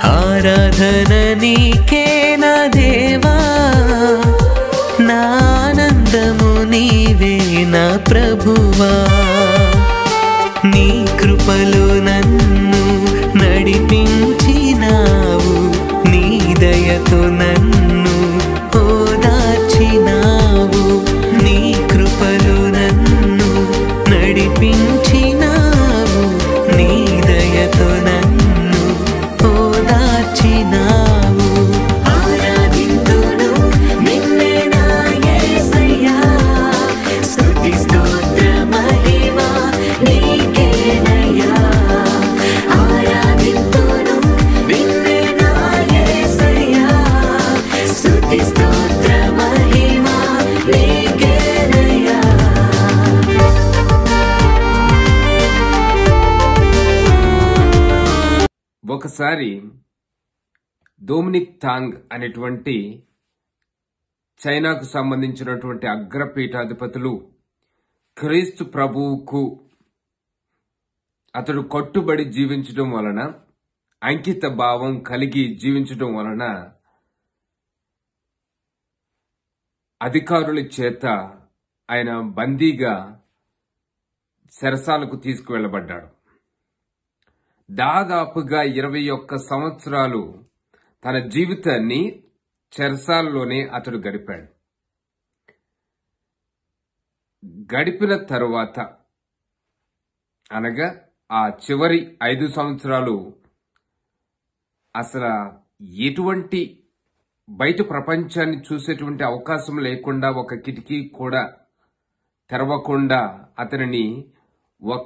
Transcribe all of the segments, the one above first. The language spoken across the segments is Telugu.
ఆరాధన నీకే నా దేవా నా ఆనందము నీవే నా ప్రభువా నీ కృపలో నన్ను నడిపించినావు నీ దయతో నన్ను ఓదార్చినావు నీ కృపలో నన్ను నడిపించినావు నీ దయతో నన్ను ఓదార్చినావు ఆరాధింతును నిన్నే నా యేసయ్యా స్తుతి స్తోత్ర మహిమ నీకేనయ్యా ఆరాధింతును నిన్నే నా యేసయ్యా స్తుతి స్తోత్ర మహిమ నీకేనయ్యా ఒకసారి డొమినిక్ థాంగ్ అనేటువంటి చైనాకు సంబంధించినటువంటి అగ్రపీఠాధిపతులు క్రీస్తు ప్రభువుకు అతడు కట్టుబడి జీవించడం వలన అంకిత భావం కలిగి జీవించడం వలన అధికారుల చేత ఆయన బందీగా చెరసాలకు తీసుకువెళ్ళబడ్డాడు దాదాపుగా ఇరవై ఒక్క సంవత్సరాలు తన జీవితాన్ని చెరసాలలోనే అతడు గడిపాడు గడిపిన తరువాత అనగా ఆ చివరి ఐదు సంవత్సరాలు అసలు ఎటువంటి బయట ప్రపంచాన్ని చూసేటువంటి అవకాశం లేకుండా ఒక కిటికీ కూడా తెరవకుండా అతనిని ఒక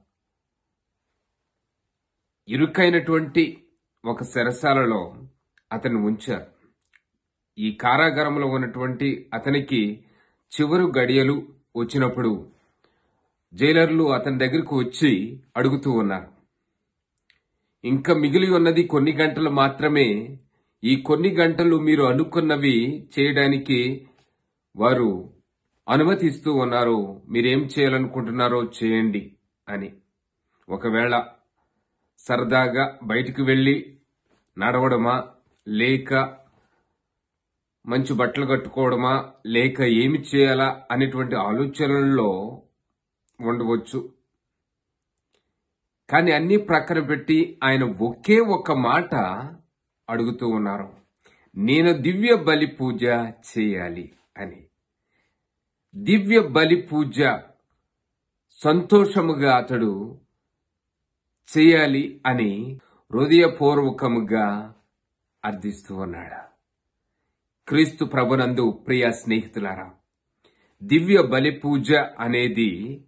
ఇరుకైనటువంటి ఒక సెరసాలలో అతన్ని ఉంచారు ఈ కారాగారంలో ఉన్నటువంటి అతనికి చివరు గడియలు వచ్చినప్పుడు జైలర్లు అతని దగ్గరకు వచ్చి అడుగుతూ ఉన్నారు ఇంకా మిగిలి ఉన్నది కొన్ని గంటలు మాత్రమే ఈ కొన్ని గంటలు మీరు అనుకున్నవి చేయడానికి వారు అనుమతిస్తూ ఉన్నారు మీరేం చేయాలనుకుంటున్నారో చేయండి అని ఒకవేళ సరదాగా బయటికి వెళ్ళి నడవడమా లేక మంచి బట్టలు కట్టుకోవడమా లేక ఏమి చేయాలా అనేటువంటి ఆలోచనల్లో ఉండవచ్చు కానీ అన్ని ప్రక్కన పెట్టి ఆయన ఒకే ఒక మాట అడుగుతూ ఉన్నారు నేను దివ్య బలి పూజ చేయాలి అని దివ్య బలి పూజ సంతోషముగా అతడు చేయాలి అని హృదయపూర్వకముగా అర్థిస్తూ ఉన్నాడు క్రీస్తు ప్రభునందు ప్రియ స్నేహితులారా దివ్య బలి పూజ అనేది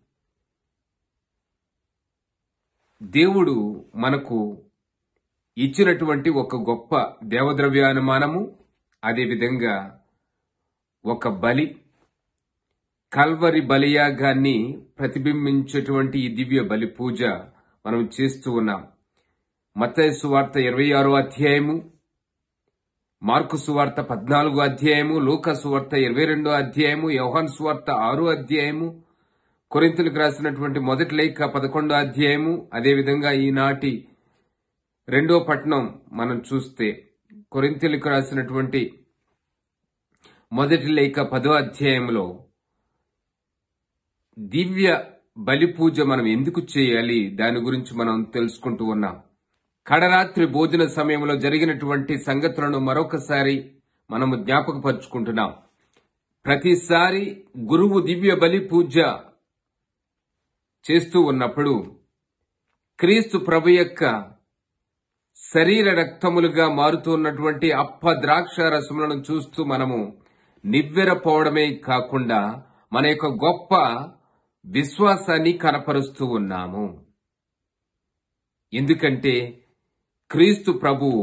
దేవుడు మనకు ఇచ్చినటువంటి ఒక గొప్ప దేవద్రవ్యానుమానము అదేవిధంగా ఒక బలి కల్వరి బలియాగాన్ని ప్రతిబింబించేటువంటి ఈ దివ్య బలి పూజ మనం చేస్తూ ఉన్నాం మత్తయి సువార్త ఇరవై ఆరో అధ్యాయము మార్కు సువార్త పద్నాలుగో అధ్యాయము లూకా సువార్త ఇరవై రెండో అధ్యాయము యోహాన్ సువార్త ఆరో అధ్యాయము కొరింతలకు రాసినటువంటి మొదటి లేఖ పదకొండో అధ్యాయము అదేవిధంగా ఈనాటి రెండో పట్నం మనం చూస్తే కొరింతలకు రాసినటువంటి మొదటి లేఖ పదో అధ్యాయంలో దివ్య బలి పూజ మనం ఎందుకు చేయాలి దాని గురించి మనం తెలుసుకుంటూ ఉన్నాం కడరాత్రి భోజన సమయంలో జరిగినటువంటి సంగతులను మరొకసారి మనము జ్ఞాపకపరుచుకుంటున్నాం ప్రతిసారి గురువు దివ్య బలి పూజ చేస్తూ ఉన్నప్పుడు క్రీస్తు ప్రభు యొక్క శరీర రక్తములుగా మారుతున్నటువంటి అప్ప ద్రాక్ష రసములను చూస్తూ మనము నివ్వెరపోవడమే కాకుండా మన యొక్క గొప్ప విశ్వాసాన్ని కనపరుస్తూ ఉన్నాము ఎందుకంటే క్రీస్తు ప్రభువు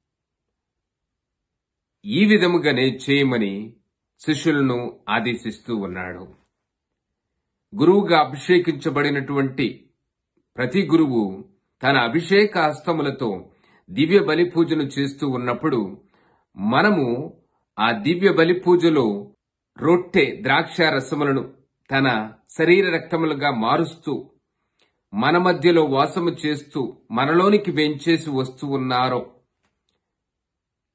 ఈ విధముగానే చేయమని శిష్యులను ఆదేశిస్తూ ఉన్నాడు గురువుగా అభిషేకించబడినటువంటి ప్రతి గురువు తన అభిషేక హస్తములతో దివ్య బలి పూజను చేస్తూ ఉన్నప్పుడు మనము ఆ దివ్య బలి పూజలో రొట్టె ద్రాక్ష రసములను తన శరీర రక్తములుగా మారుస్తూ మన మధ్యలో వాసము చేస్తూ మనలోనికి వెంచేసి వస్తూ ఉన్నారో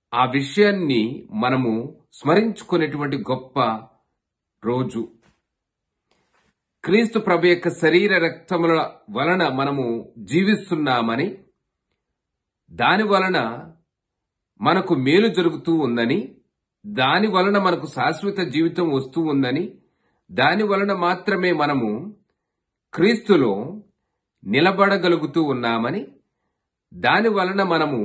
ఆ విషయాన్ని మనము స్మరించుకునేటువంటి గొప్ప రోజు క్రీస్తు ప్రభు యొక్క శరీర రక్తముల వలన మనము జీవిస్తున్నామని దాని వలన మనకు మేలు జరుగుతూ ఉందని దాని వలన మనకు శాశ్వత జీవితం వస్తూ ఉందని దాని వలన మాత్రమే మనము క్రీస్తులో నిలబడగలుగుతూ ఉన్నామని దాని వలన మనము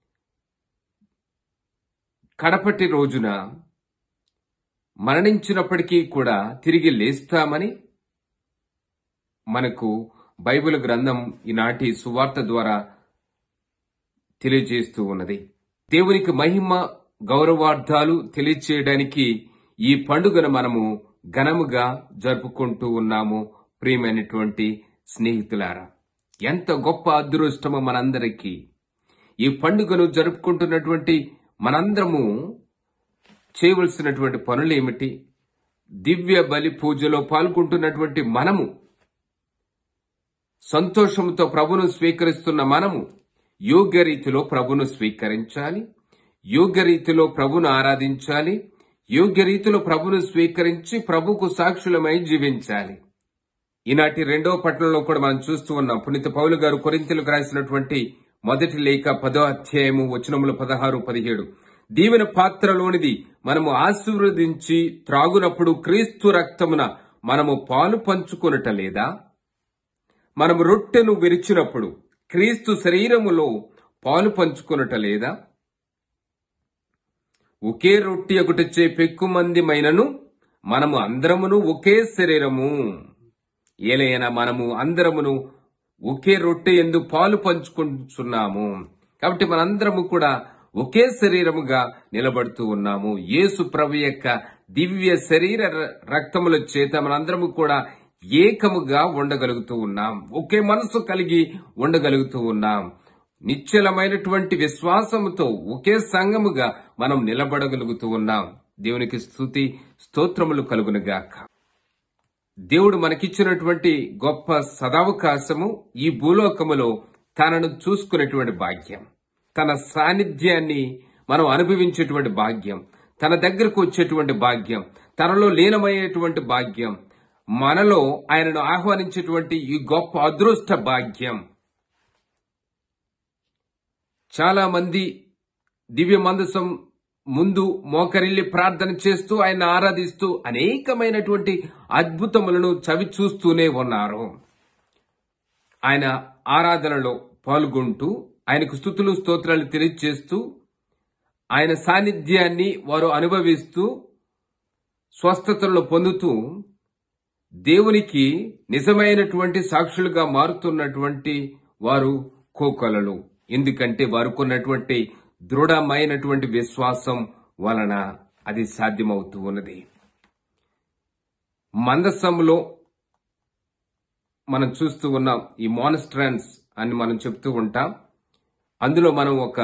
కడపటి రోజున మరణించినప్పటికీ కూడా తిరిగి లేస్తామని మనకు బైబిల్ గ్రంథం ఈనాటి సువార్త ద్వారా తెలియజేస్తూ ఉన్నది దేవునికి మహిమ గౌరవార్థాలు తెలియచేయడానికి ఈ పండుగను మనము ఘనముగా జరుపుకుంటూ ఉన్నాము ప్రియమైనటువంటి స్నేహితులారా ఎంత గొప్ప అదృష్టమో మనందరికీ ఈ పండుగను జరుపుకుంటున్నటువంటి మనందరము చేయవలసినటువంటి పనులు ఏమిటి దివ్య బలి పూజలో పాల్గొంటున్నటువంటి మనము సంతోషంతో ప్రభును స్వీకరిస్తున్న మనము యోగ్య రీతిలో ప్రభును స్వీకరించాలి యోగ్య రీతిలో ప్రభును ఆరాధించాలి యోగ్య రీతిలో ప్రభును స్వీకరించి ప్రభుకు సాక్షులమై జీవించాలి ఈనాటి రెండవ పట్టణంలో కూడా మనం చూస్తూ ఉన్నాం పునీత పౌలు గారు కొరింతలకు రాసినటువంటి మొదటి లేఖ పదో అధ్యాయము వచనములు పదహారు పదిహేడు దీవెన పాత్రలోనిది మనము ఆశీర్వదించి త్రాగునప్పుడు క్రీస్తు రక్తమున మనము పాలు పంచుకొనుట లేదా మనము రొట్టెను విరిచినప్పుడు క్రీస్తు శరీరములో పాలు పంచుకొనుట లేదా ఒకే రొట్టి ఒకటిచ్చే పెక్కుమందిమైనను మనము అందరమును ఒకే శరీరము ఏలైనా మనము అందరమును ఒకే రొట్టె ఎందు పాలు పంచుకుంటున్నాము కాబట్టి మనందరము కూడా ఒకే శరీరముగా నిలబడుతూ ఉన్నాము యేసు ప్రభు యొక్క దివ్య శరీర ర- రక్తముల చేత మనందరము కూడా ఏకముగా ఉండగలుగుతూ ఉన్నాం ఒకే మనసు కలిగి ఉండగలుగుతూ ఉన్నాం నిశ్చలమైనటువంటి విశ్వాసముతో ఒకే సంఘముగా మనం నిలబడగలుగుతూ ఉన్నాం దేవునికి స్తుతి స్తోత్రములు కలుగునుగాక దేవుడు మనకిచ్చినటువంటి గొప్ప సదావకాశము ఈ భూలోకములో తనను చూసుకునేటువంటి భాగ్యం తన సాన్నిధ్యాన్ని మనం అనుభవించేటువంటి భాగ్యం తన దగ్గరకు వచ్చేటువంటి భాగ్యం తనలో లీనమయ్యేటువంటి భాగ్యం మనలో ఆయనను ఆహ్వానించేటువంటి ఈ గొప్ప అదృష్ట భాగ్యం చాలా మంది దివ్య మందసం ముందు మోకరిల్లి ప్రార్థన చేస్తూ ఆయన ఆరాధిస్తూ అనేకమైనటువంటి అద్భుతములను చవి చూస్తూనే ఉన్నారు ఆయన ఆరాధనలో పాల్గొంటూ ఆయనకు స్థుతులు స్తోత్రాలు తెలియజేస్తూ ఆయన సాన్నిధ్యాన్ని వారు అనుభవిస్తూ స్వస్థతలను పొందుతూ దేవునికి నిజమైనటువంటి సాక్షులుగా మారుతున్నటువంటి వారు కోకొలలు ఎందుకంటే వారుకున్నటువంటి దృఢమైనటువంటి విశ్వాసం వలన అది సాధ్యమవుతూ ఉన్నది మందసంలో మనం చూస్తూ ఉన్నాం ఈ మానస్ట్రాన్స్ అని మనం చెప్తూ ఉంటాం అందులో మనం ఒక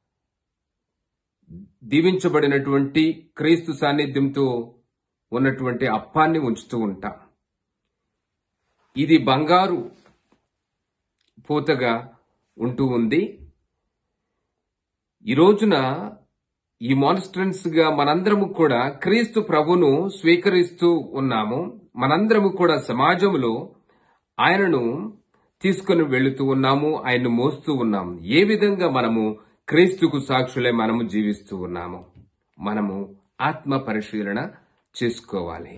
దీవించబడినటువంటి క్రీస్తు సాన్నిధ్యంతో ఉన్నటువంటి అప్పాన్ని ఉంచుతూ ఉంటాం ఇది బంగారు పూతగా ఉంటూ ఉంది ఈ రోజున ఈ మానిస్ట్రెన్స్ గా మనందరము కూడా క్రీస్తు ప్రభును స్వీకరిస్తూ ఉన్నాము మనందరము కూడా సమాజంలో ఆయనను తీసుకుని వెళుతూ ఉన్నాము ఆయన్ను మోస్తూ ఉన్నాము ఏ విధంగా మనము క్రీస్తుకు సాక్షులే మనము జీవిస్తూ ఉన్నాము మనము ఆత్మ పరిశీలన చేసుకోవాలి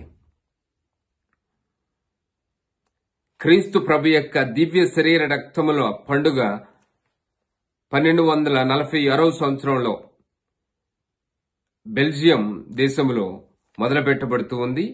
క్రీస్తు ప్రభు యొక్క దివ్య శరీర రక్తముల పండుగ పన్నెండు వందల నలభై ఆరవ సంవత్సరంలో బెల్జియం దేశంలో మొదలుపెట్టబడుతూ ఉంది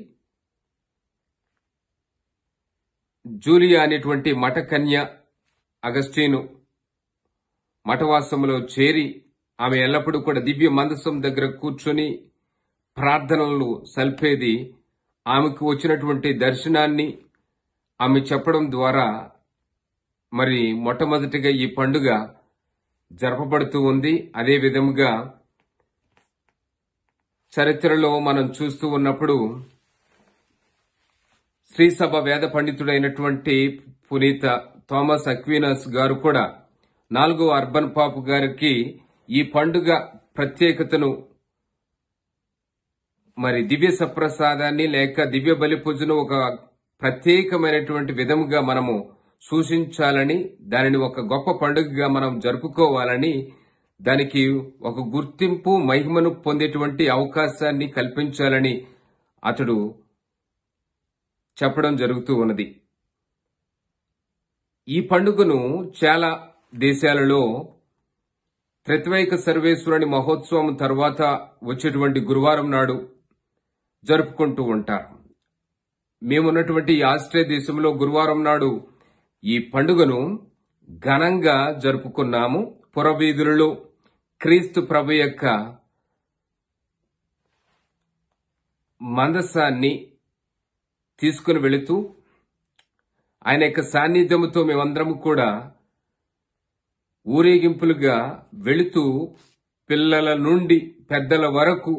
జూలియా అనేటువంటి మఠకన్య అగస్టీను మఠవాసములో చేరి ఆమె ఎల్లప్పుడూ కూడా దివ్య మందసం దగ్గర కూర్చొని ప్రార్థనలు సల్పేది ఆమెకు వచ్చినటువంటి దర్శనాన్ని ఆమె చెప్పడం ద్వారా మరి మొట్టమొదటిగా ఈ పండుగ జరపబడుతూ ఉంది అదే విధముగా చరిత్రలో మనం చూస్తూ ఉన్నప్పుడు శ్రీసభ వేద పండితుడైనటువంటి పునీత థామస్ అక్వీనస్ గారు కూడా నాలుగో అర్బన్ పాపు గారికి ఈ పండుగ ప్రత్యేకతను మరి దివ్య సప్రసాదాన్ని లేక దివ్య బలి పూజను ఒక ప్రత్యేకమైనటువంటి విధముగా మనము సూచించాలని దానిని ఒక గొప్ప పండుగగా మనం జరుపుకోవాలని దానికి ఒక గుర్తింపు మహిమను పొందేటువంటి అవకాశాన్ని కల్పించాలని అతడు చెప్పడం జరుగుతూ ఉన్నది ఈ పండుగను చాలా దేశాలలో త్రిత్వైక సర్వేశ్వరుని మహోత్సవం తర్వాత వచ్చేటువంటి గురువారం నాడు జరుపుకుంటూ ఉంటారు మేమున్నటువంటి ఈ ఆస్ట్రేలియా దేశంలో గురువారం నాడు ఈ పండుగను ఘనంగా జరుపుకున్నాము పురవీధులలో క్రీస్తు ప్రభు యొక్క మందసాన్ని తీసుకుని వెళుతూ ఆయన యొక్క సాన్నిధ్యముతో మేమందరం కూడా ఊరేగింపులుగా వెళుతూ పిల్లల నుండి పెద్దల వరకు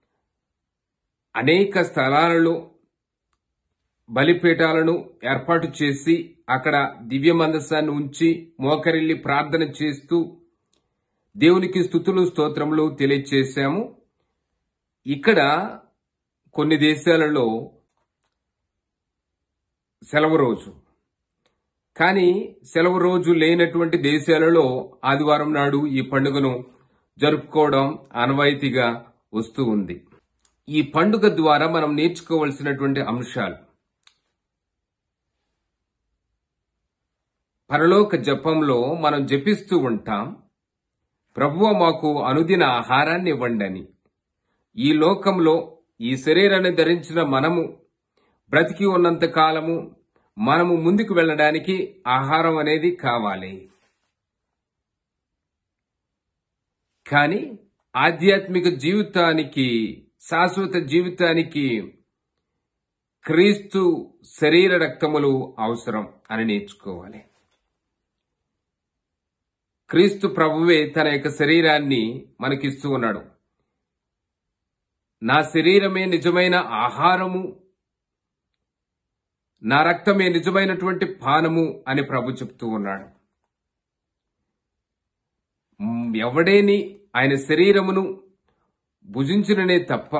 అనేక స్థలాలలో బలిపీఠాలను ఏర్పాటు చేసి అక్కడ దివ్య మందసాన్ని ఉంచి మోకరిల్లి ప్రార్థన చేస్తూ దేవునికి స్థుతులు స్తోత్రములు తెలియచేశాము ఇక్కడ కొన్ని దేశాలలో సెలవు రోజు కానీ సెలవు రోజు లేనటువంటి దేశాలలో ఆదివారం నాడు ఈ పండుగను జరుపుకోవడం ఆనవాయితీగా వస్తూ ఉంది ఈ పండుగ ద్వారా మనం నేర్చుకోవలసినటువంటి అంశాలు పరలోక జపంలో మనం జపిస్తూ ఉంటాం ప్రభువ మాకు అనుదిన ఆహారాన్ని ఇవ్వండని ఈ లోకంలో ఈ శరీరాన్ని ధరించిన మనము బ్రతికి ఉన్నంత కాలము మనము ముందుకు వెళ్ళడానికి ఆహారం అనేది కావాలి కానీ ఆధ్యాత్మిక జీవితానికి శాశ్వత జీవితానికి క్రీస్తు శరీర రక్తములు అవసరం అని నేర్చుకోవాలి క్రీస్తు ప్రభువే తన యొక్క శరీరాన్ని మనకిస్తూ ఉన్నాడు నా శరీరమే నిజమైన ఆహారము నా రక్తమే నిజమైనటువంటి పానము అని ప్రభు చెప్తూ ఉన్నాడు మ్, ఎవడేని ఆయన శరీరమును భుజించిననే తప్ప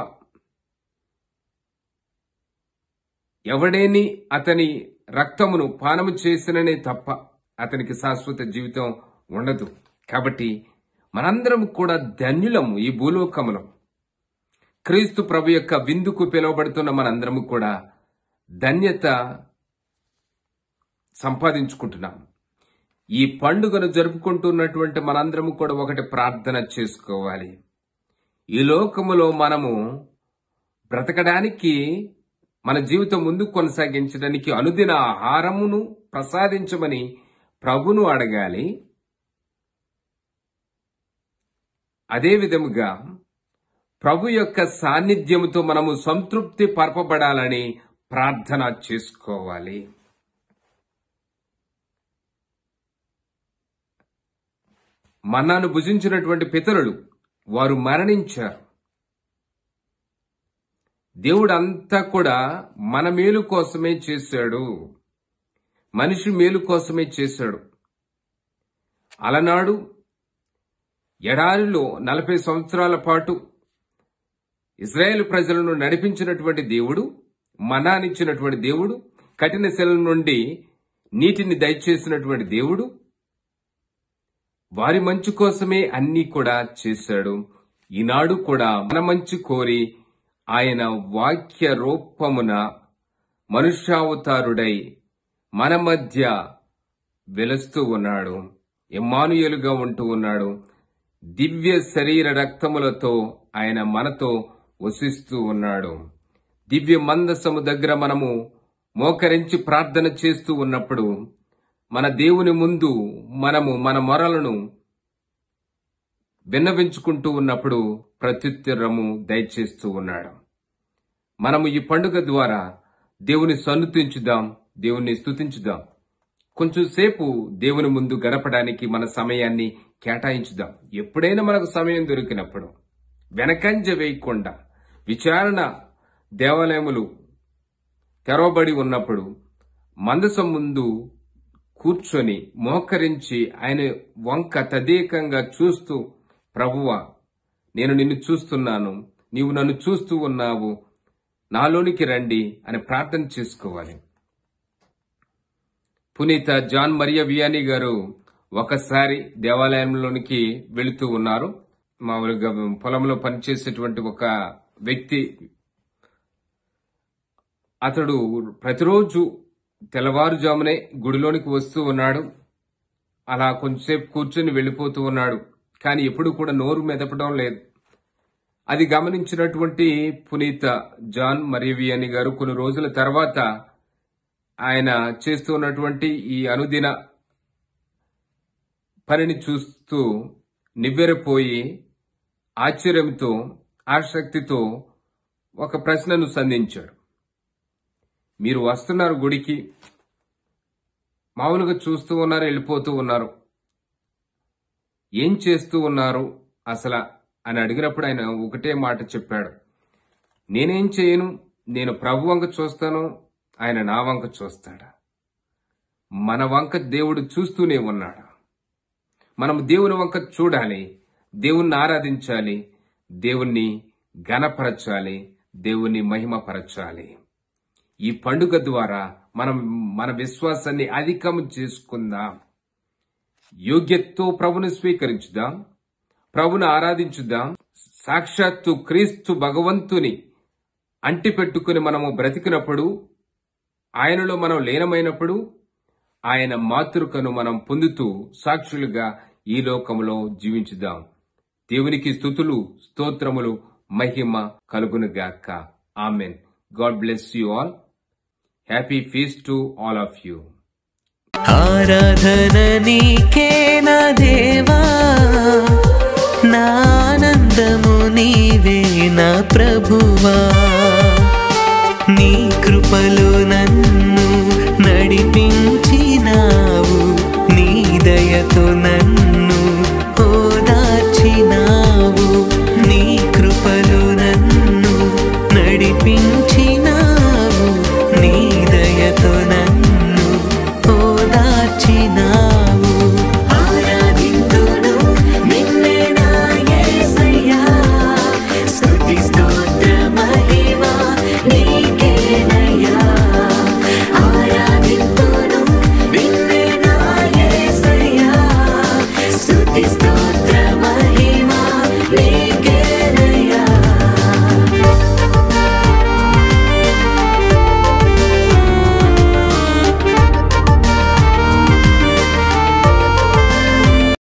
ఎవడేని అతని రక్తమును పానము చేసిననే తప్ప అతనికి శాశ్వత జీవితం ఉండదు కాబట్టి మనందరం కూడా ధన్యులము ఈ భూలోకములో క్రీస్తు ప్రభు యొక్క విందుకు పిలువబడుతున్న మనందరము కూడా ధన్యత సంపాదించుకుంటున్నాం ఈ పండుగను జరుపుకుంటున్నటువంటి మనందరము కూడా ఒకటి ప్రార్థన చేసుకోవాలి ఈ లోకములో మనము బ్రతకడానికి మన జీవితం ముందుకు కొనసాగించడానికి అనుదిన ఆహారమును ప్రసాదించమని ప్రభును అడగాలి అదే విధముగా ప్రభు యొక్క సాన్నిధ్యముతో మనము సంతృప్తి పరపబడాలని ప్రార్థన చేసుకోవాలి మన్నాను భుజించినటువంటి పితరులు వారు మరణించారు దేవుడు అంతా కూడా మన మేలు కోసమే చేశాడు మనిషి మేలు కోసమే చేశాడు అలనాడు ఎడారిలో నలభై సంవత్సరాల పాటు ఇజ్రాయేల్ ప్రజలను నడిపించినటువంటి దేవుడు మనానిచ్చినటువంటి దేవుడు కఠిన శిల నుండి నీటిని దయచేసినటువంటి దేవుడు వారి మంచి కోసమే అన్ని కూడా చేశాడు ఈనాడు కూడా మన మంచి కోరి ఆయన వాక్య రూపమున మనుష్యావతారుడై మన మధ్య వెలుస్తూ ఉన్నాడు ఎమ్మానుయలుగా ఉంటూ ఉన్నాడు దివ్య శరీర రక్తములతో ఆయన మనతో వసిస్తూ ఉన్నాడు దివ్య మందసము దగ్గర మనము మోకరించి ప్రార్థన చేస్తూ ఉన్నప్పుడు మన దేవుని ముందు మనము మన మొరలను విన్నవించుకుంటూ ఉన్నప్పుడు ప్రత్యుత్తరము దయచేస్తూ ఉన్నాడు మనము ఈ పండుగ ద్వారా దేవుని సన్నుతించుదాం దేవుని స్తుతించుదాం కొంచెం సేపు దేవుని ముందు గడపడానికి మన సమయాన్ని కేటాయించుదాం ఎప్పుడైనా మనకు సమయం దొరికినప్పుడు వెనకంజ వేయకుండా విచారణ దేవాలయములు తెరవబడి ఉన్నప్పుడు మందసం ముందు కూర్చొని మోకరించి ఆయన వంక తదేకంగా చూస్తూ ప్రభువ నేను నిన్ను చూస్తున్నాను నీవు నన్ను చూస్తూ ఉన్నావు నాలోనికి రండి అని ప్రార్థన చేసుకోవాలి పునీత జాన్ మరియా వియాని గారు ఒకసారి దేవాలయంలోనికి వెళుతూ ఉన్నారు మామూలుగా పొలంలో పనిచేసేటువంటి ఒక వ్యక్తి అతడు ప్రతిరోజు తెల్లవారుజామునే గుడిలోనికి వస్తూ ఉన్నాడు అలా కొంచెంసేపు కూర్చొని వెళ్ళిపోతూ ఉన్నాడు కానీ ఎప్పుడు కూడా నోరు మెదపడం లేదు అది గమనించినటువంటి పునీత జాన్ మరియవియాని గారు కొన్ని రోజుల తర్వాత ఆయన చేస్తూ ఉన్నటువంటి ఈ అనుదిన పనిని చూస్తూ నివ్వెరపోయి ఆశ్చర్యంతో ఆసక్తితో ఒక ప్రశ్నను సంధించాడు మీరు వస్తున్నారు గుడికి మామూలుగా చూస్తూ ఉన్నారు వెళ్ళిపోతూ ఉన్నారు ఏం చేస్తూ ఉన్నారు అసలు అని అడిగినప్పుడు ఆయన ఒకటే మాట చెప్పాడు నేనేం చేయను నేను ప్రభు వంక చూస్తాను ఆయన నా వంక చూస్తాడా మన వంక దేవుడు చూస్తూనే ఉన్నాడు మనం దేవుని వంక చూడాలి దేవుణ్ణి ఆరాధించాలి దేవుణ్ణి ఘనపరచాలి దేవుణ్ణి మహిమపరచాలి ఈ పండుగ ద్వారా మనం మన విశ్వాసాన్ని అధికం చేసుకుందాం యోగ్యతతో ప్రభుని స్వీకరించుదాం ప్రభుని ఆరాధించుదాం సాక్షాత్తు క్రీస్తు భగవంతుని అంటి పెట్టుకుని మనము బ్రతికినప్పుడు ఆయనలో మనం లీనమైనప్పుడు ఆయన మాతృకను మనం పొందుతూ సాక్షులుగా ఈ లోకంలో జీవించుదాం దేవునికి స్థుతులు స్తోత్రములు మహిమ కలుగునుగాక amen God bless you all happy feast to all of you ఆరాధన నీకే నా దేవా నా ఆనందము నీవే నా ప్రభువా నీ కృపలో నన్ను నడిపించినావు నీ దయతో నన్ను ఓదార్చినావు నీ కృపలో నన్ను నడిపించినావు నీ దయతో నన్ను ఓదార్చినావు ఆరాధింతును నిన్నే నా యేసయ్యా స్తుతి స్తోత్ర మహిమ నీకేనయ్యా ఆరాధింతును నిన్నే నా యేసయ్యా స్తుతి స్తోత్ర